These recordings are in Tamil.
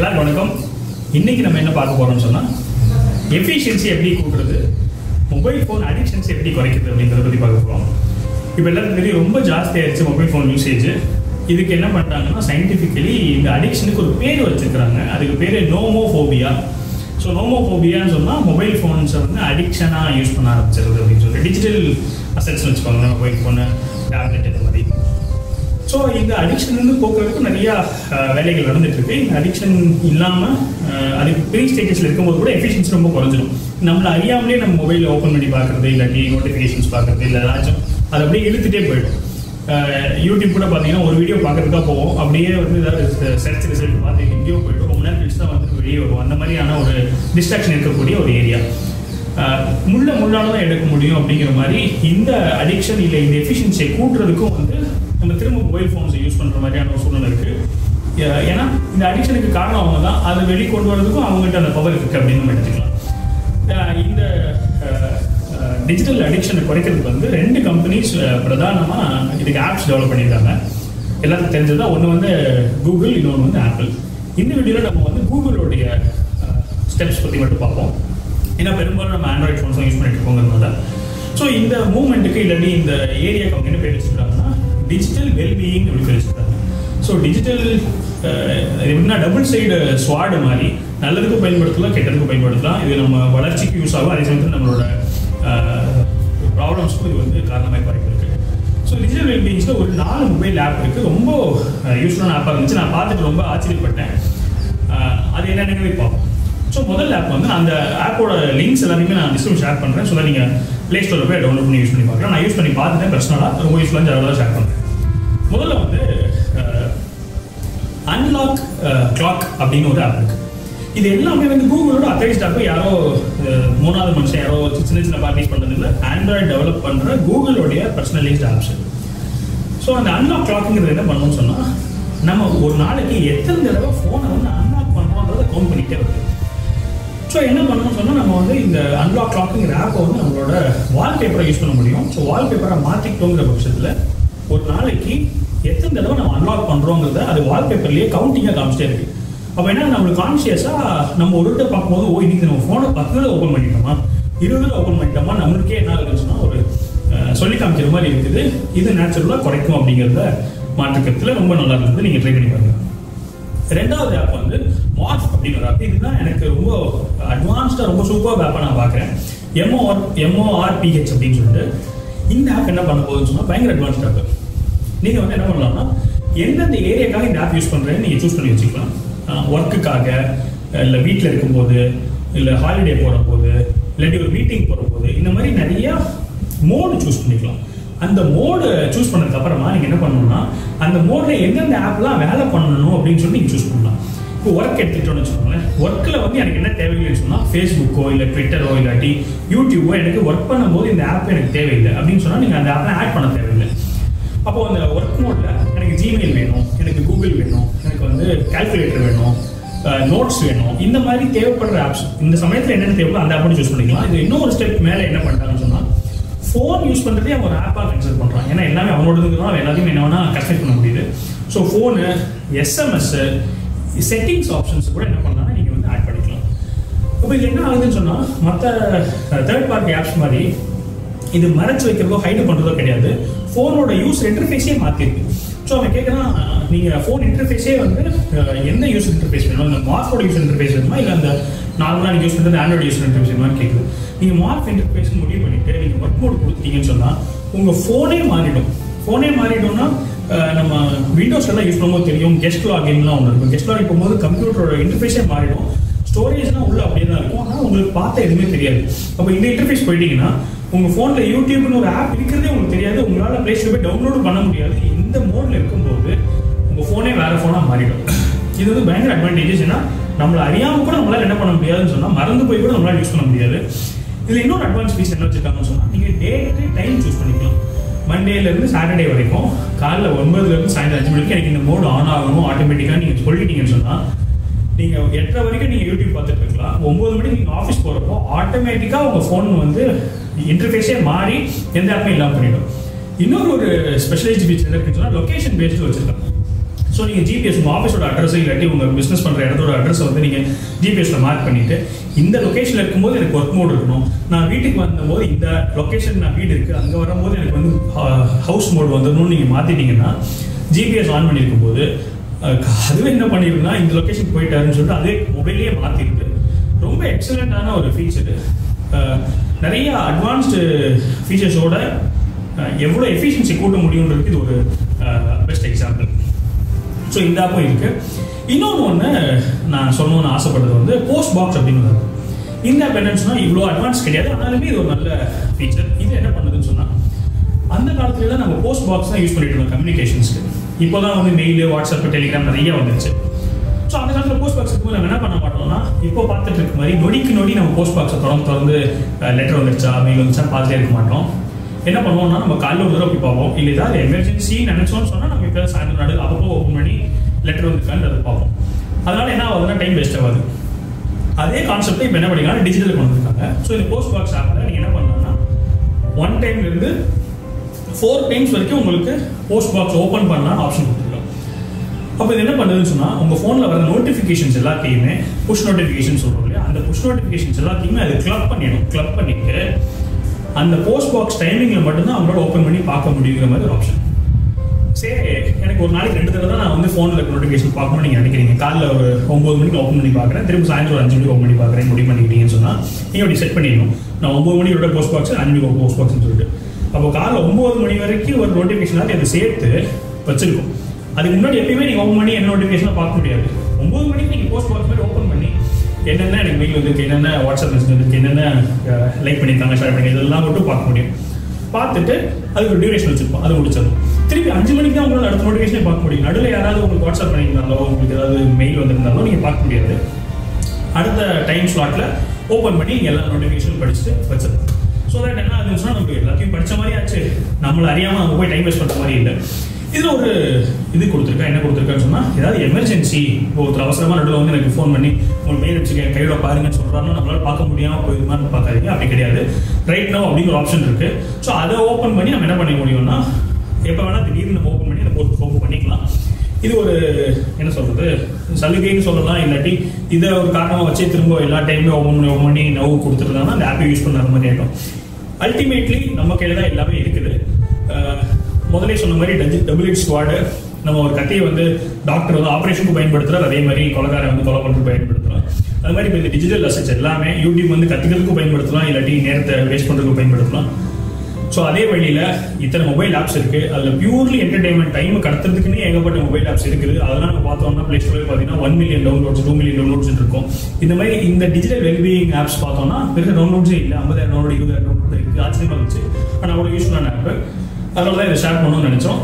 எல்லாருக்கும் வணக்கம் இன்னைக்கு நம்ம என்ன பார்க்க போறோம்னு சொன்னா எஃபிஷியன்சி எப்படி கூட்டுறது மொபைல் ஃபோன் அடிக்ஷன்ஸ் எப்படி குறைக்கிறது அப்படின்றத பத்தி பார்க்க போறோம் இப்போ எல்லாருக்கும் தெரியும் ரொம்ப ஜாஸ்தி ஆயிடுச்சு மொபைல் ஃபோன் யூசேஜ் இதுக்கு என்ன பண்றாங்கன்னா சயின்டிஃபிக்கலி இந்த அடிக்ஷனுக்கு ஒரு பேர் வச்சிருக்கிறாங்க அதுக்கு பேர் நோமோஃபோபியா ஸோ நோமோஃபோபியான்னு சொன்னால் மொபைல் ஃபோன்ஸை வந்து அடிக்ஷனாக யூஸ் பண்ண ஆரம்பிச்சிருது அப்படின்னு சொல்லிட்டு டிஜிட்டல் அசட்ஸ் வச்சுக்கோங்க மொபைல் ஃபோனு டேப்லெட் இந்த மாதிரி ஸோ இந்த அடிக்ஷன் வந்து போக்குறதுக்கு நிறைய அஹ், வேலைகள் நடந்துட்டு இருக்கு இந்த அடிக்ஷன் இல்லாமல் அதுக்கு ப்ரீ ஸ்டேஜஸில் இருக்கும்போது கூட எஃபிஷியன்சி ரொம்ப குறைஞ்சிடும் நம்மளை அறியாமலே நம்ம மொபைலில் ஓப்பன் பண்ணி பார்க்குறது இல்லாட்டி நோட்டிஃபிகேஷன்ஸ் பார்க்குறது இல்லை ஏதாச்சும் அது அப்படியே இழுத்துட்டே போயிடும் அஹ், யூடியூப் கூட பார்த்தீங்கன்னா ஒரு வீடியோ பார்க்கறதுக்காக போவோம் அப்படியே வந்து ஏதாவது சர்ச் ரிசல்ட் பார்த்து எங்கேயோ போயிட்டு ரொம்ப நேரம் கழிச்சு தான் வந்து வெளியே வரும் அந்த மாதிரியான ஒரு டிஸ்ட்ராக்ஷன் இருக்கக்கூடிய ஒரு ஏரியா முள்ள முள்ளால தான் எடுக்க முடியும் அப்படிங்கிற மாதிரி இந்த அடிக்ஷன் இல்லை இந்த எஃபிஷியன்சியை கூட்டுறதுக்கும் வந்து நம்ம திரும்ப மொபைல் ஃபோன்ஸை யூஸ் பண்ணுற மாதிரியான ஒரு சூழ்நிலை இருக்கு அஹ் ஏன்னா இந்த அடிக்ஷனுக்கு காரணம் அவங்க தான் அதை வெளிக்கொண்டு வரதுக்கும் அவங்ககிட்ட அந்த பவர் இருக்கு அப்படின்னு நம்ம எடுத்துக்கலாம் அஹ் இந்த டிஜிட்டல் அடிக்ஷனை குறைக்கிறதுக்கு வந்து ரெண்டு கம்பெனிஸ் பிரதானமாக இதுக்கு ஆப்ஸ் டெவலப் பண்ணியிருக்காங்க எல்லாத்துக்கும் தெரிஞ்சதா ஒன்று வந்து கூகுள் இன்னொன்று வந்து ஆப்பிள் இந்த வீடியோவில் நம்ம வந்து கூகுளோடைய ஸ்டெப்ஸ் பற்றி மட்டும் பார்ப்போம் ஏன்னா பெரும்பாலும் நம்ம ஆண்ட்ராய்ட் ஃபோன்ஸ் யூஸ் பண்ணிட்டு இருக்கோங்கிறதுனால ஸோ இந்த மூவ்மெண்ட்டுக்கு இல்லாட்டி இந்த ஏரியாவுக்கு அவங்க என்ன பேர் வச்சுருக்காங்கன்னா டிஜிட்டல் வெல்பீயிங் அப்படி பேர் வச்சுருக்காங்க ஸோ டிஜிட்டல் எப்படின்னா டபுள் சைடு ஸ்வாடு மாதிரி நல்லதுக்கும் பயன்படுத்தலாம் கெட்டதுக்கும் பயன்படுத்தலாம் இது நம்ம வளர்ச்சிக்கு யூஸ் ஆகும் அதே சமயத்தில் நம்மளோட ப்ராப்ளம்ஸ்க்கும் இது வந்து காரணமாக வாய்ப்பு இருக்கு ஸோ டிஜிட்டல் வெல்பீயிங்ஸில் ஒரு நாலு மொபைல் ஆப் இருக்குது ரொம்ப யூஸ்ஃபுல்லான ஆப்பாக இருந்துச்சு நான் பார்த்துட்டு ரொம்ப ஆச்சரியப்பட்டேன் அஹ், அது என்னென்னு பார்ப்போம் ஸோ முதல் ஆப் வந்து அந்த ஆப்போட லிங்க்ஸ் எல்லாத்தையுமே நான் டிஸ்கிரிப்ஷன் ஷேர் பண்ணுறேன் ஸோ நீங்கள் ப்ளே ஸ்டோரில் போய் டவுன்லோட் பண்ணி யூஸ் பண்ணி பார்க்கலாம் நான் யூஸ் பண்ணி பார்த்துட்டேன் பர்சனலாக ரொம்ப யூஸ்ஃபுல்லாக அதெல்லாம் ஷேர் பண்ணுறேன் முதல்ல வந்து அன்லாக் கிளாக் அப்படின்னு ஒரு ஆப் இருக்கு இது எல்லாமே வந்து கூகுளோட அத்தைஸ்ட் ஆப் யாரோ அஹ், மூணாவது மனுஷன் யாரோ சின்ன சின்ன பார்ட்டிஸ் பண்ணுறது இல்லை ஆண்ட்ராய்டு டெவலப் பண்ணுற கூகுளோடைய பர்சனலைஸ்ட் ஆப்ஸ் ஸோ அந்த அன்லாக் கிளாக்குங்கிறது என்ன பண்ணணும்னு சொன்னால் நம்ம ஒரு நாளைக்கு எத்தனை தடவை ஃபோனை வந்து அன்லாக் பண்ணுறோன்றதை கவுண்ட் பண்ணிகிட்டே வருது ஸோ என்ன பண்ணணும்னு சொன்னால் நம்ம வந்து இந்த அன்லாக் கிளாக்குங்கிற ஆப்பை வந்து நம்மளோட வால்பேப்பரை யூஸ் பண்ண முடியும் ஸோ வால்பேப்பரை மாற்றிக்கிட்டோங்கிற பட்சத்தில் ஒரு நாளைக்கு எத்தனை தடவை நம்ம அன்லாக் பண்ணுறோங்கிறத அது வால்பேப்பர்லேயே கவுண்டிங்காக காமிச்சிட்டே இருக்கு அப்போ என்ன நம்மளுக்கு கான்ஷியஸாக நம்ம ஒரு இடத்த பார்க்கும்போது ஓ இன்னைக்கு நம்ம ஃபோனை பத்து தடவை ஓப்பன் பண்ணிட்டோமா இருபது தடவை ஓப்பன் பண்ணிட்டோமா நம்மளுக்கே என்ன ஆகுதுன்னு சொன்னால் ஒரு அஹ், சொல்லி காமிக்கிற மாதிரி இருக்குது இது நேச்சுரலாக குறைக்கும் அப்படிங்கிறத மாற்றுக்கிறதுல ரொம்ப நல்லா இருக்குது நீங்கள் ட்ரை பண்ணி பாருங்க ரெண்டாவது ஆப் வந்து மார்க் அப்படின்னு ஒரு ஆப் இதுதான் எனக்கு ரொம்ப அட்வான்ஸ்டாக ரொம்ப சூப்பர் ஆப்பாக நான் பார்க்குறேன் எம்ஓஆர் எம்ஓஆர்பிஹெச் அப்படின்னு சொல்லிட்டு இந்த ஆப் என்ன பண்ண போகுதுன்னு சொன்னால் பயங்கர அட்வான்ஸ்ட் ஆப் நீங்கள் வந்து என்ன பண்ணலாம்னா எந்தெந்த ஏரியாக்காக இந்த ஆப் யூஸ் பண்ணுறேன்னு நீங்கள் சூஸ் பண்ணி வச்சுக்கலாம் ஒர்க்குக்காக இல்லை வீட்டில் இருக்கும்போது இல்லை ஹாலிடே போகிற போது இல்லாட்டி ஒரு மீட்டிங் போகிற போது இந்த மாதிரி நிறையா மோடு சூஸ் பண்ணிக்கலாம் அந்த மோடு சூஸ் பண்ணதுக்கு அப்புறமா நீங்கள் என்ன பண்ணணும்னா அந்த மோடில் எந்தெந்த ஆப்லாம் வேலை பண்ணணும் அப்படின்னு சொல்லி நீங்கள் சூஸ் பண்ணலாம் இப்போ ஒர்க் எடுத்துக்கிட்டோம்னு வச்சுக்கோங்களேன் ஒர்க்கில் வந்து எனக்கு என்ன தேவையில்லைன்னு சொன்னால் ஃபேஸ்புக்கோ இல்லை ட்விட்டரோ இல்லாட்டி யூடியூபோ எனக்கு ஒர்க் பண்ணும்போது இந்த ஆப் எனக்கு தேவையில்லை அப்படின்னு சொன்னால் நீங்கள் அந்த ஆப்பை ஆட் பண்ண தேவையில்லை அப்போ அந்த ஒர்க் மோட்ல எனக்கு ஜிமெயில் வேணும் எனக்கு கூகுள் வேணும் எனக்கு வந்து கால்குலேட்டர் வேணும் நோட்ஸ் வேணும் இந்த மாதிரி தேவைப்படுற ஆப்ஸ் இந்த சமயத்தில் என்னென்ன தேவைப்போ அந்த ஆப் சூஸ் பண்ணிக்கலாம் இது இன்னொரு ஸ்டெப் மேலே என்ன பண்ணிட்டாங்கன்னு சொன்னால் ஃபோன் யூஸ் பண்ணுறதே அவன் ஒரு ஆப்பாக கன்சிடர் பண்ணுறான் ஏன்னா எல்லாமே அவனோடதுங்கிறோம் அவன் எல்லாத்தையும் என்ன வேணால் கன்சிடர் பண்ண முடியுது so phone SMS settings options கூட என்ன பண்ணலாம்னா நீங்கள் வந்து ஆட் பண்ணிக்கலாம் அப்போ இது என்ன ஆகுதுன்னு சொன்னால் மற்ற தேர்ட் பார்ட்டி ஆப்ஸ் மாதிரி இது மறைச்சு வைக்கிறதோ ஹைட் பண்ணுறதோ கிடையாது ஃபோனோட யூஸ் இன்டர்ஃபேஸே மாற்றிருக்கு ஸோ அவன் கேட்குறான் நீங்கள் ஃபோன் இன்டர்ஃபேஸே வந்து அஹ், எந்த யூஸ் இன்டர்ஃபேஸ் வேணும் இந்த மார்க்கோட யூஸ் இன்டர்ஃபேஸ் வேணுமா இல்லை அந்த நார்மலாக நீங்கள் யூஸ் பண்ணுறது ஆண்ட்ராய்டு யூஸ் இன்டர்ஃபேஸ் வேணுமான்னு கேட்குது நீங்கள் மார்க் இன்டர்ஃபேஸ் முடிவு பண்ணிட்டு நீங்கள் ஒர்க் மோட் கொடுத்துட்டீங்கன்னு சொன்னால் உங்கள் ஃபோனே மாறிடும் ஃபோனே மாறிடும்னா அஹ், நம்ம விண்டோஸ் எல்லாம் யூஸ் பண்ணும்போது தெரியும் கெஸ்ட் லாகின்லாம் ஒன்று இருக்கும் கெஸ்ட் லாகின் போகும்போது கம்ப்யூட்டரோட இன்டர்ஃபேஸே மாறிடும் ஸ்டோரேஜ்லாம் உள்ள அப்படியே தான் இருக்கும் ஆனால் உங்களுக்கு பார்த்த எதுவுமே தெரியாது அப்போ இந்த இன்டர்ஃபேஸ் போயிட்டீங்கன்னா உங்கள் ஃபோனில் யூடியூப்னு ஒரு ஆப் இருக்கிறதே உங்களுக்கு தெரியாது உங்களால் ப்ளே ஸ்டோர் போய் டவுன்லோடும் பண்ண முடியாது இந்த மோடில் இருக்கும்போது உங்கள் ஃபோனே வேறு ஃபோனாக மாறிடும் இது வந்து பயங்கர அட்வான்டேஜஸ் ஏன்னா நம்மளை அறியாமல் கூட நம்மளால் என்ன பண்ண முடியாதுன்னு சொன்னால் மறந்து போய் கூட நம்மளால் யூஸ் பண்ண முடியாது இதில் இன்னொரு அட்வான்ஸ் ஃபீஸ் என்ன வச்சிருக்காங்கன்னு சொன்னால் நீங்கள் டேட்டு டைம் சூஸ் பண்ணிக்கலாம் மண்டேலேருந்து சாட்டர்டே வரைக்கும் காலைல ஒன்பதுலேருந்து சாயந்தரம் அஞ்சு மணிக்கு எனக்கு இந்த மோடு ஆன் ஆகணும் ஆட்டோமேட்டிக்காக நீங்கள் சொல்லிட்டீங்கன்னு சொன்னால் நீங்க எட்டரை வரைக்கும் நீங்க யூடியூப் பார்த்துட்டு இருக்கலாம் ஒன்பது மணிக்கு நீங்க ஆஃபீஸ் போறப்போ ஆட்டோமேட்டிக்கா உங்க ஃபோன் வந்து இன்டர்ஃபேஸே மாறி எந்த ஆப்பும் இல்லாம பண்ணிடும் இன்னொரு ஒரு ஸ்பெஷலைஸ்ட் ஃபீச்சர் என்ன இருக்குன்னு சொன்னா லொகேஷன் பேஸ்டு வச்சிருக்காங்க ஸோ நீங்கள் ஜிபிஎஸ் உங்கள் ஆஃபீஸோட அட்ரஸ் இல்லாட்டி உங்கள் பிஸ்னஸ் பண்ணுற இடத்தோட அட்ரஸை வந்து நீங்கள் ஜிபிஎஸ்ல மார்க் பண்ணிட்டு இந்த லொக்கேஷனில் இருக்கும்போது எனக்கு ஒர்க் மோட் இருக்கணும் நான் வீட்டுக்கு வந்தபோது இந்த லொக்கேஷன் நான் வீடு இருக்குது அங்கே வரும்போது எனக்கு வந்து ஹவுஸ் மோட் வந்துடணும்னு நீங்கள் மாற்றிட்டீங்கன்னா ஜிபிஎஸ் ஆன் பண்ணியிருக்கும் போது அஹ், அதுவே என்ன பண்ணிருக்குன்னா இந்த லொக்கேஷன் போயிட்டாருன்னு சொல்லிட்டு அதே மொபைல்லேயே மாற்றிருக்கு ரொம்ப எக்ஸலண்ட்டான ஒரு ஃபீச்சர் நிறைய அட்வான்ஸ்டு ஃபீச்சர்ஸோட எவ்வளோ எஃபிஷியன்சி கூட்ட முடியுன்றதுக்கு இது ஒரு பெஸ்ட் எக்ஸாம்பிள் ஸோ இந்த ஆப்பும் இருக்கு இன்னொன்று ஒன்று நான் சொல்லணும்னு ஆசைப்படுறது வந்து போஸ்ட் பாக்ஸ் அப்படின்னு ஒரு app. இந்த ஆப் என்னன்னு சொன்னால் இவ்வளோ அட்வான்ஸ் கிடையாது ஆனாலுமே இது ஒரு நல்ல ஃபீச்சர் இது என்ன பண்ணுதுன்னு சொன்னால் அந்த காலத்துல நம்ம போஸ்ட் பாக்ஸ் தான் யூஸ் பண்ணிட்டு இருந்தோம் கம்யூனிகேஷன்ஸ்க்கு இப்போ தான் வந்து மெயில் வாட்ஸ்அப் டெலிகிராம் நிறைய வந்துருச்சு ஸோ அந்த காலத்தில் போஸ்ட் பாக்ஸ் இருக்கும்போது நம்ம என்ன பண்ண மாட்டோம்னா இப்போ பார்த்துட்டு இருக்க மாதிரி நொடிக்கு நொடி நம்ம போஸ்ட் பாக்ஸை திறந்து திறந்து லெட்டர் வந்துருச்சா மெயில் வந்துச்சா பார்த்துட்டே இருக்க மாட்டோம் என்ன பண்ணுவோம்னா நம்ம காலைல ஒரு தடவை போய் பார்ப்போம் இல்லை ஏதாவது எமர்ஜென்சி நினைச்சோம்னு சொன்னால் நம்ம இப்போ சாயந்தரம் நாடு அப்பப்போ ஓப்பன் பண்ணி லெட்டர் வந்துருக்கான்னு அதை பார்ப்போம் அதனால என்ன ஆகுதுன்னா டைம் வேஸ்ட் ஆகாது அதே கான்செப்ட் இப்போ என்ன பண்ணிக்கலாம் டிஜிட்டல் கொண்டு வந்திருக்காங்க ஸோ இந்த போஸ்ட் பாக்ஸ் ஆப்பில் நீங்கள் என்ன பண்ணலாம்னா ஒன் டைம்ல இருந்து ஃபோர் டைம்ஸ் வரைக்கும் உங்களுக்கு போஸ்ட் பாக்ஸ் ஓப்பன் பண்ணலாம் ஆப்ஷன் கொடுத்துருக்கோம் அப்போ இது என்ன பண்ணுதுன்னு சொன்னால் உங்கள் ஃபோனில் வர நோட்டிஃபிகேஷன்ஸ் எல்லாத்தையுமே புஷ் நோட்டிஃபிகேஷன் சொல்கிறோம் இல்லையா அந்த புஷ் நோட்டிஃபிகேஷன்ஸ் எல்லாத்தையுமே அது கிளப் பண்ணிடும் கிளப் பண்ணிட்டு அந்த போஸ்ட் பாக்ஸ் டைமிங்கில் மட்டும்தான் அவங்களோட ஓப்பன் பண்ணி பார்க்க முடியுங்கிற மாதிரி ஒரு ஆப்ஷன் சரி எனக்கு ஒரு நாளைக்கு ரெண்டு தடவை தான் நான் வந்து ஃபோனில் இருக்க நோட்டிஃபிகேஷன் பார்க்கணும்னு நீங்கள் நினைக்கிறீங்க காலைல ஒரு ஒம்பது மணிக்கு ஓப்பன் பண்ணி பார்க்குறேன் திரும்ப சாயந்தரம் ஒரு அஞ்சு மணிக்கு ஓப்பன் பண்ணி பார்க்குறேன் முடிவு பண்ணிக்கிட்டீங்கன்னு சொன்னால் நீங்கள் அப்படி செட் பண்ணிடணும் நான் ஒம்பது மணியோட போஸ்ட் பாக்ஸ் அஞ்சு மணிக்கு போஸ்ட் பாக்ஸ்னு சொல்லிட்டு அப்போ காலைல ஒம்பது மணி வரைக்கும் ஒரு நோட்டிஃபிகேஷன் அதை சேர்த்து வச்சிருக்கோம் அதுக்கு முன்னாடி எப்பயுமே நீங்கள் ஓப்பன் பண்ணி என்ன நோட்டிஃபிகேஷனை பார்க்க முடியாது ஒம்பது மணிக்கு நீங்கள் போஸ்ட் பாக்ஸ் மாதிரி ஓப்பன் பண்ணி என்னென்ன எனக்கு மெயில் வந்திருக்கு என்னென்ன வாட்ஸ்அப் மெசேஜ் வந்திருக்கு என்னென்ன லைக் பண்ணியிருக்காங்க ஷேர் பண்ணி இதெல்லாம் மட்டும் பார்க்க முடியும் பார்த்துட்டு அதுக்கு ஒரு டியூரேஷன் வச்சிருப்போம் அது முடிச்சிடும் திருப்பி அஞ்சு மணிக்கு தான் உங்களால் அடுத்த நோட்டிஃபிகேஷனே பார்க்க முடியும் நடுவில் யாராவது உங்களுக்கு வாட்ஸ்அப் பண்ணியிருந்தாலோ உங்களுக்கு ஏதாவது மெயில் வந்திருந்தாலோ நீங்கள் பார்க்க முடியாது அடுத்த டைம் ஸ்லாட்டில் ஓப்பன் பண்ணி எல்லா நோட்டிஃபிகேஷன் படிச்சுட்டு வச்சிருக்கோம் ஸோ தட் என்ன ஆகுதுன்னு சொன்னால் நமக்கு எல்லாத்தையும் படிச்ச மாதிரி ஆச்சு நம்மள அறியாமல் நம்ம போய் டைம் வேஸ்ட் பண்ணுற மாதிரி இல்லை இதில் ஒரு இது கொடுத்துருக்கேன் என்ன கொடுத்துருக்கேன்னு சொன்னால் ஏதாவது எமர்ஜென்சி ஒருத்தர் அவசரமாக நடுவில் வந்து எனக்கு ஃபோன் பண்ணி உங்களுக்கு மெயில் வச்சுக்க கையோட பாருங்கன்னு சொல்கிறாங்கன்னா நம்மளால பார்க்க முடியாமல் போயிருமான்னு பார்க்காதீங்க அப்படி கிடையாது ரைட் நோ அப்படிங்கிற ஆப்ஷன் இருக்கு ஸோ அதை ஓப்பன் பண்ணி நம்ம என்ன பண்ண முடியும்னா எப்போ வேணால் திடீர்னு நம்ம ஓப்பன் பண்ணி அந்த போஸ்ட் ஓப்பன் பண்ணிக்கலாம் இது ஒரு என்ன சொல்றது சலுகைன்னு சொல்லலாம் இல்லாட்டி இதை ஒரு காரணமாக வச்சே திரும்ப எல்லா டைமும் ஓப்பன் பண்ணி ஓப்பன் பண்ணி நவு கொடுத்துருந்தாங்கன்னா அந்த ஆப்பை யூஸ் பண்ண மாதிரி ஆகிடும் அல்டிமேட்லி நம்ம கையில் தான் எல்லாமே இருக்குது அஹ், முதலே சொன்ன மாதிரி டஜி டபுள் எட் ஸ்குவாடு நம்ம ஒரு கத்தியை வந்து டாக்டர் வந்து ஆப்ரேஷனுக்கு பயன்படுத்துறாரு அதே மாதிரி கொலகாரம் வந்து கொலை பண்ணுறது பயன்படுத்துறோம் அது மாதிரி இப்போ இந்த டிஜிட்டல் அசட்ஸ் எல்லாமே யூடியூப் வந்து கத்துக்கிறதுக்கும் பயன்படுத்தலாம் இல்லாட்டி நேரத்தை வேஸ்ட் பண்ணுறதுக்கும் பயன்படுத்தலாம் ஸோ அதே வழியில் இத்தனை மொபைல் ஆப்ஸ் இருக்கு அதில் பியூர்லி என்டர்டைன்மெண்ட் டைம் கடத்துறதுக்குன்னே ஏகப்பட்ட மொபைல் ஆப்ஸ் இருக்குது அதெல்லாம் நம்ம பார்த்தோம்னா ப்ளே ஸ்டோரில் பார்த்தீங்கன்னா one million downloads two million downloads இருக்கும் இந்த மாதிரி இந்த டிஜிட்டல் வெல்பீயிங் ஆப்ஸ் பார்த்தோம்னா பெரிய டவுன்லோட்ஸே இல்லை ஐம்பதாயிரம் டவுன்லோட் இருபதாயிரம் டவுன்லோட் இருக்கு ஆச்சரியமா இருந்துச்சு ஆனால் அவ்வளோ யூஸ்ஃபுல்லான ஆப் அதனால தான் இதை ஷேர் பண்ணணும்னு நினைச்சோம்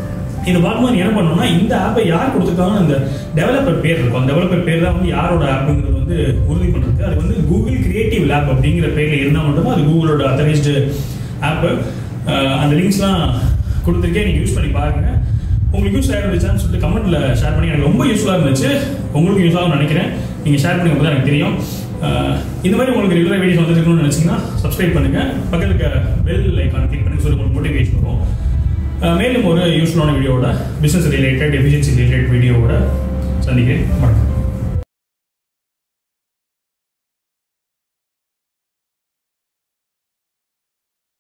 இது பார்க்கும்போது என்ன பண்ணோம்னா இந்த ஆப்பை யார் கொடுத்துருக்காங்க அந்த டெவலப்பர் பேர் இருக்கும் அந்த டெவலப்பர் பேர் தான் வந்து யாரோட ஆப்புங்கிறது வந்து உறுதி பண்ணுறது அது வந்து கூகுள் கிரியேட்டிவ் லேப் அப்படிங்கிற பேரில் இருந்தால் மட்டும் அது கூகுளோட அத்தரைஸ்டு ஆப்பு அந்த லிங்க்ஸ்லாம் கொடுத்துருக்கேன் நீங்கள் யூஸ் பண்ணி பாருங்க உங்களுக்கு யூஸ் ஆகிருந்துச்சான்னு சொல்லிட்டு கமெண்ட்ல ஷேர் பண்ணி எனக்கு ரொம்ப யூஸ்ஃபுல்லாக இருந்துச்சு உங்களுக்கு யூஸ் ஆகும்னு நினைக்கிறேன் நீங்கள் ஷேர் பண்ணி தான் எனக்கு தெரியும் அஹ், இந்த மாதிரி உங்களுக்கு ரெகுலர் வீடியோஸ் வந்துருக்கணும்னு நினச்சிங்கன்னா சப்ஸ்கிரைப் பண்ணுங்க பக்கத்தில் இருக்க பெல் ஐக்கான் கிளிக் பண்ணி சொல்லி உங்களுக்கு மோட்டிவேஷன் வரும் அஹ், மேலும் ஒரு யூஸ்ஃபுல்லான வீடியோவோட பிசினஸ் ரிலேட்டட் எஃபிஷியன்சி ரிலேட்டட் வீடியோவோட சந்திக்கிறேன் வணக்கம்